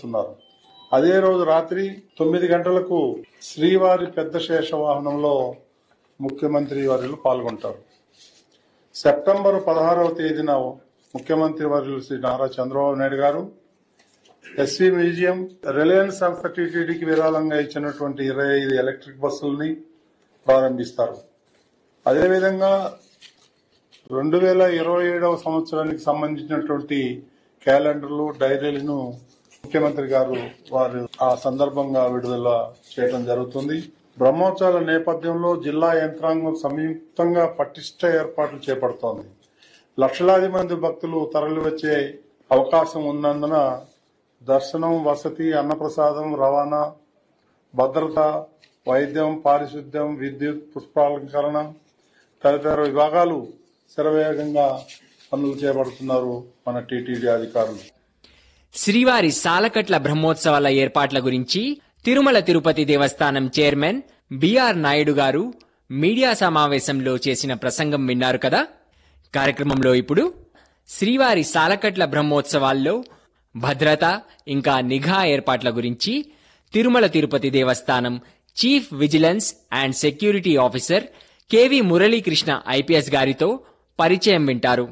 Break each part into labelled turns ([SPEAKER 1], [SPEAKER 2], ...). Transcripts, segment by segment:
[SPEAKER 1] జరుపుతున్నారు అదే రోజు రాత్రి తొమ్మిది గంటలకు శ్రీవారి పెద్ద శేష వాహనంలో ముఖ్యమంత్రి వర్యులు పాల్గొంటారు సెప్టెంబర్ పదహారవ తేదీన ముఖ్యమంత్రి వర్యులు శ్రీ నారా చంద్రబాబు నాయుడు గారు ఎస్వి మ్యూజియం రిలయన్స్ సంస్థ టీటీడీకి విరాళంగా ఇచ్చినటువంటి ఇరవై ఐదు ఎలక్ట్రిక్ బస్సుల్ని ప్రారంభిస్తారు అదేవిధంగా రెండు వేల ఇరవై ఏడవ సంవత్సరానికి సంబంధించినటువంటి క్యాలెండర్లు డైరీలను ముఖ్యమంత్రి గారు వారు ఆ సందర్భంగా విడుదల చేయడం జరుగుతుంది బ్రహ్మోత్సవాల నేపథ్యంలో జిల్లా యంత్రాంగం సంయుక్తంగా పటిష్ట ఏర్పాట్లు చేపడుతోంది లక్షలాది మంది భక్తులు తరలివచ్చే అవకాశం ఉన్నందున దర్శనం వసతి అన్నప్రసాదం రవాణా భద్రత వైద్యం పారిశుద్ధ్యం విద్యుత్ పుష్పాలంకరణ తదితర విభాగాలు శరవేగంగా పనులు చేపడుతున్నారు మన టీటీడీ అధికారులు
[SPEAKER 2] శ్రీవారి సాలకట్ల బ్రహ్మోత్సవాల ఏర్పాట్ల గురించి తిరుమల తిరుపతి దేవస్థానం చైర్మన్ బిఆర్ నాయుడు గారు మీడియా సమావేశంలో చేసిన ప్రసంగం విన్నారు కదా కార్యక్రమంలో ఇప్పుడు శ్రీవారి సాలకట్ల బ్రహ్మోత్సవాల్లో భద్రత ఇంకా నిఘా ఏర్పాట్ల గురించి Tirumala Tirupati Devasthanam chief vigilance and security officer KV Muralikrishna IPS గారితో పరిచయం వింటారు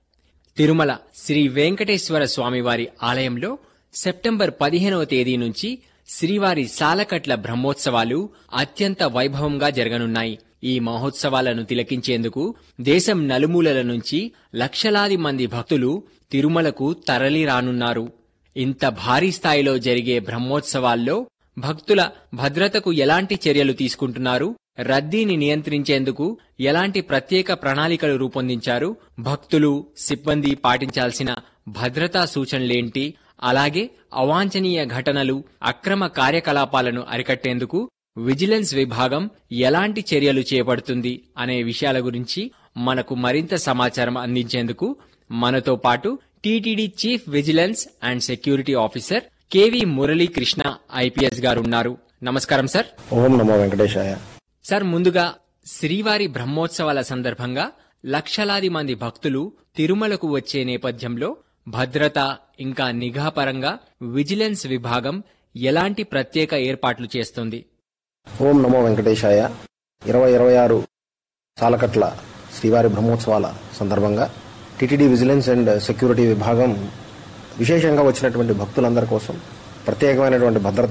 [SPEAKER 2] తిరుమల శ్రీ వెంకటేశ్వర స్వామివారి ఆలయంలో సెప్టెంబర్ పదిహేనవ తేదీ నుంచి శ్రీవారి సాలకట్ల బ్రహ్మోత్సవాలు అత్యంత వైభవంగా జరగనున్నాయి ఈ మహోత్సవాలను తిలకించేందుకు దేశం నలుమూలల నుంచి లక్షలాది మంది భక్తులు తిరుమలకు తరలి రానున్నారు ఇంత భారీ స్థాయిలో జరిగే బ్రహ్మోత్సవాల్లో భక్తుల భద్రతకు ఎలాంటి చర్యలు తీసుకుంటున్నారు రద్దీని నియంత్రించేందుకు ఎలాంటి ప్రత్యేక ప్రణాళికలు రూపొందించారు భక్తులు సిబ్బంది పాటించాల్సిన భద్రతా సూచనలేంటి అలాగే అవాంఛనీయ ఘటనలు అక్రమ కార్యకలాపాలను అరికట్టేందుకు విజిలెన్స్ విభాగం ఎలాంటి చర్యలు చేపడుతుంది అనే విషయాల గురించి మనకు మరింత సమాచారం అందించేందుకు మనతో పాటు TTD chief vigilance and security officer KV Muralikrishna IPS గారు ఉన్నారు నమస్కారం సార్
[SPEAKER 3] ఓం నమో వెంకటేశాయ
[SPEAKER 2] సార్ ముందుగా శ్రీవారి బ్రహ్మోత్సవాల సందర్భంగా లక్షలాది మంది భక్తులు తిరుమలకు వచ్చే నేపథ్యంలో భద్రత ఇంకా నిఘా పరంగా విజిలెన్స్ విభాగం ఎలాంటి ప్రత్యేక ఏర్పాట్లు చేస్తుంది
[SPEAKER 3] ఓం నమో వెంకటేశాయ ఇరవై ఇరవై ఆరు సాలకట్ల శ్రీవారి బ్రహ్మోత్సవాల సందర్భంగా టిటిడి విజిలెన్స్ అండ్ సెక్యూరిటీ విభాగం విశేషంగా వచ్చినటువంటి భక్తులందరి కోసం ప్రత్యేకమైనటువంటి భద్రత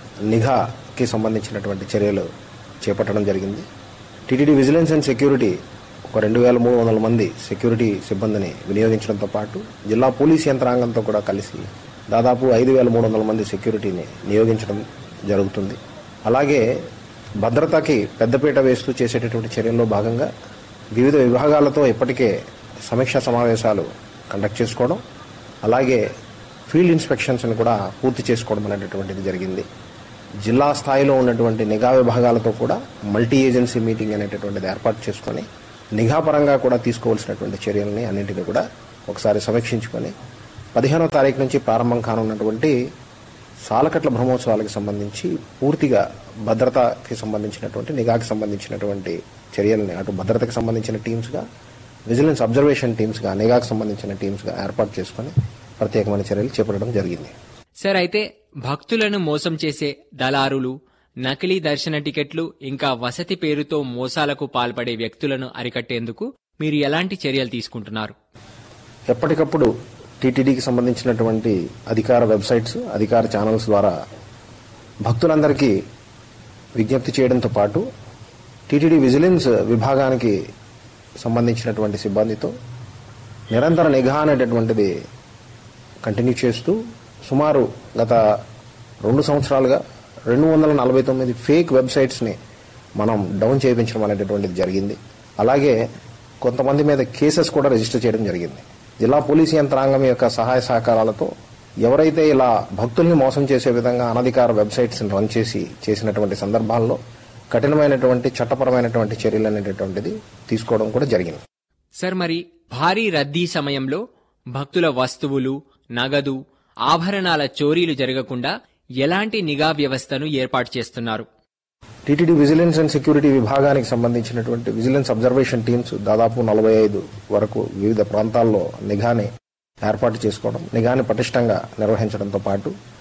[SPEAKER 3] నిఘాకి సంబంధించినటువంటి చర్యలు చేపట్టడం జరిగింది టిటిడి విజిలెన్స్ అండ్ సెక్యూరిటీ ఒక రెండు వేల మూడు వందల మంది సెక్యూరిటీ సిబ్బందిని వినియోగించడంతో పాటు జిల్లా పోలీస్ యంత్రాంగంతో కూడా కలిసి దాదాపు ఐదు వేల మూడు వందల మంది సెక్యూరిటీని నియోగించడం జరుగుతుంది అలాగే భద్రతకి పెద్దపీట వేస్తూ చేసేటటువంటి చర్యల్లో భాగంగా వివిధ విభాగాలతో ఇప్పటికే సమీక్షా సమావేశాలు కండక్ట్ చేసుకోవడం అలాగే ఫీల్డ్ ఇన్స్పెక్షన్స్ని కూడా పూర్తి చేసుకోవడం అనేటటువంటిది జరిగింది జిల్లా స్థాయిలో ఉన్నటువంటి నిఘా విభాగాలతో కూడా మల్టీ ఏజెన్సీ మీటింగ్ అనేటటువంటిది ఏర్పాటు చేసుకొని నిఘా పరంగా కూడా తీసుకోవాల్సినటువంటి చర్యల్ని అన్నింటినీ కూడా ఒకసారి సమీక్షించుకొని పదిహేనో తారీఖు నుంచి ప్రారంభం కానున్నటువంటి సాలకట్ల బ్రహ్మోత్సవాలకు సంబంధించి పూర్తిగా భద్రతకి సంబంధించినటువంటి నిఘాకి సంబంధించినటువంటి చర్యల్ని అటు భద్రతకి సంబంధించిన టీమ్స్గా విజిలెన్స్ అబ్జర్వేషన్ టీమ్స్గా నిఘాకి సంబంధించిన టీమ్స్గా ఏర్పాటు చేసుకొని ప్రత్యేకమైన చర్యలు చేపట్టడం జరిగింది
[SPEAKER 2] సార్ అయితే భక్తులను మోసం చేసే దళారులు నకిలీ దర్శన టికెట్లు ఇంకా వసతి పేరుతో మోసాలకు పాల్పడే వ్యక్తులను అరికట్టేందుకు మీరు ఎలాంటి చర్యలు తీసుకుంటున్నారు
[SPEAKER 3] ఎప్పటికప్పుడు టీటీడీకి సంబంధించినటువంటి అధికార వెబ్సైట్స్ అధికార ఛానల్స్ ద్వారా భక్తులందరికీ విజ్ఞప్తి చేయడంతో పాటు టీటీడీ విజిలెన్స్ విభాగానికి సంబంధించినటువంటి సిబ్బందితో నిరంతర నిఘా అనేటటువంటిది కంటిన్యూ చేస్తూ సుమారు గత రెండు సంవత్సరాలుగా రెండు వందల నలభై తొమ్మిది ఫేక్ వెబ్సైట్స్ని మనం డౌన్ చేయించడం అనేటటువంటిది జరిగింది అలాగే కొంతమంది మీద కేసెస్ కూడా రిజిస్టర్ చేయడం జరిగింది జిల్లా పోలీసు యంత్రాంగం యొక్క సహాయ సహకారాలతో ఎవరైతే ఇలా భక్తుల్ని మోసం చేసే విధంగా అనధికార వెబ్సైట్స్ రన్ చేసి చేసినటువంటి సందర్భాల్లో కఠినమైనటువంటి చట్టపరమైనటువంటి చర్యలు అనేటటువంటిది తీసుకోవడం కూడా జరిగింది
[SPEAKER 2] సార్ మరి భారీ రద్దీ సమయంలో భక్తుల వస్తువులు నగదు ఆభరణాల చోరీలు జరగకుండా ఎలాంటి నిఘా వ్యవస్థను ఏర్పాటు చేస్తున్నారు
[SPEAKER 3] టీటీడీ విజిలెన్స్ అండ్ సెక్యూరిటీ విభాగానికి సంబంధించినటువంటి విజిలెన్స్ అబ్జర్వేషన్ టీమ్స్ దాదాపు నలభై ఐదు వరకు వివిధ ప్రాంతాల్లో నిఘాని ఏర్పాటు చేసుకోవడం నిఘాని పటిష్టంగా నిర్వహించడంతో పాటు